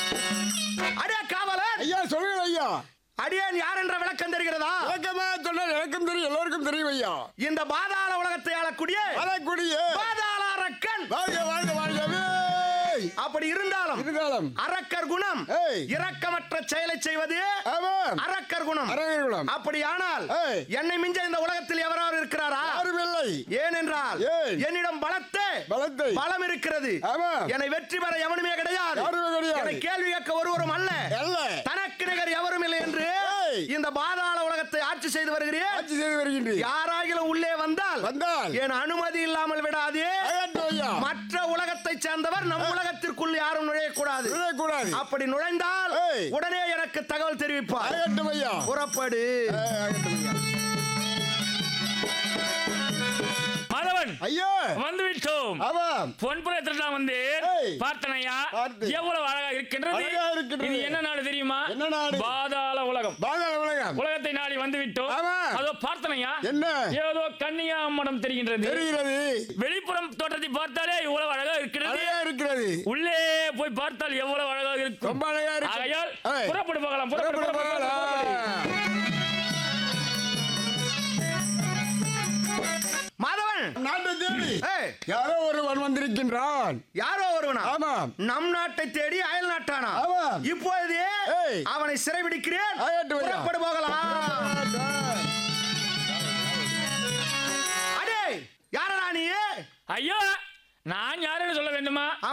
அடே காவலன் ஐயா சொல்லுங்க ஐயா அடியேன் யார் என்ற விளக்கம் தெரிகிறதா விளக்கமா சொன்னால் எனக்கும் தெரியும் எல்லோருக்கும் தெரியும் ஐயா இந்த பாதாள உலகத்தை ஆளக்கூடிய வரக்கூடிய பாதாள அரக்கன் வாழ்க வாழ்க வாழ்கவே அப்படி இருந்தாலும் இருந்தாலும் அரக்கர் குணம் ஏய். இரக்கமற்ற செயலை செய்வது ஆமாம் அரக்கர் குணம் அரங்ககுளம் அப்படியானால் ஏய். என்னை மிஞ்ச இந்த உலகத்தில் எவராவது இருக்கிறாரா யாரும் இல்லை ஏனென்றால் ஏய். என்னிடம் பலத்தை பலத்தை பலம் இருக்கிறது ஆமாம். என்னை வெற்றி பெற எவனுமே கிடையாது யாருமே கிடையாது. என்னை கேள்வி கேட்க ஒருவரும் அல்ல அல்ல தனக்கு நிகர் எவரும் இல்லை என்று ஏய். இந்த பாதாள உலகத்தை ஆட்சி செய்து வருகிறேன் ஆட்சி செய்து வருகின்றீர் யாராகிலும் உள்ளே வந்தால் வந்தால் என் அனுமதி இல்லாமல் விடாதே அகற்றும் ஐயா மற்ற உலகத்தை சேர்ந்தவர் நம் உலகத்திற்குள் யாரும் நுழையக்கூடாது விடக்கூடாது அப்படி நுழைந்தால் ஏய். உடனே எனக்கு தகவல் தெரிவிப்பார் அகற்றும் ஐயா புறப்படு ஏய், அகற்றும் ஐயா மாதவன் ஐயா வந்து விட்டோம் ஆமாம் பொன்புறத்தில் நான் வந்து ஏய். பார்த்தனையா பார்த்தேன். எவ்வளவு அழகா இருக்கின்றது அழகா இருக்கின்றது. இது என்ன நாடு தெரியுமா என்ன நாடு? பாதாள உலகம் பாதாள உலகம் உலகத்தை நாடி வந்து விட்டோம் ஆமா. அதோ பார்த்தனையா என்ன ஏதோ கன்னியா அம்மனம் தெரிகின்றது தெரிகிறது வெளிப்புறம் தோற்றத்தை பார்த்தாலே இவ்வளவு அழகா இருக்கிறது அழகா இருக்கிறது உள்ளே போய் பார்த்தால் எவ்வளவு அழகா இருக்கும் ரொம்ப அழகா இருக்கு ஆகையால் ஏய். புறப்படு போகலாம் புறப்படு புறப்படு புறப்படு, புறப்படு. போகலாம். மாதவன் நாட்டை தேடி ஏய், யாரோ ஒருவன் வந்திருக்கின்றான் யாரோ ஒருவனா ஆமாம் நம் நாட்டை தேடி அயல் நாட்டானா ஆமாம். இப்பொழுதே ஏய். அவனை சிறைபிடிக்கிறேன் ஆகட்டும் ஐயா. புறப்படு போகலாம் அடே யாரடா நீ ஐயோ நான் யாருன்னு சொல்ல வேண்டுமா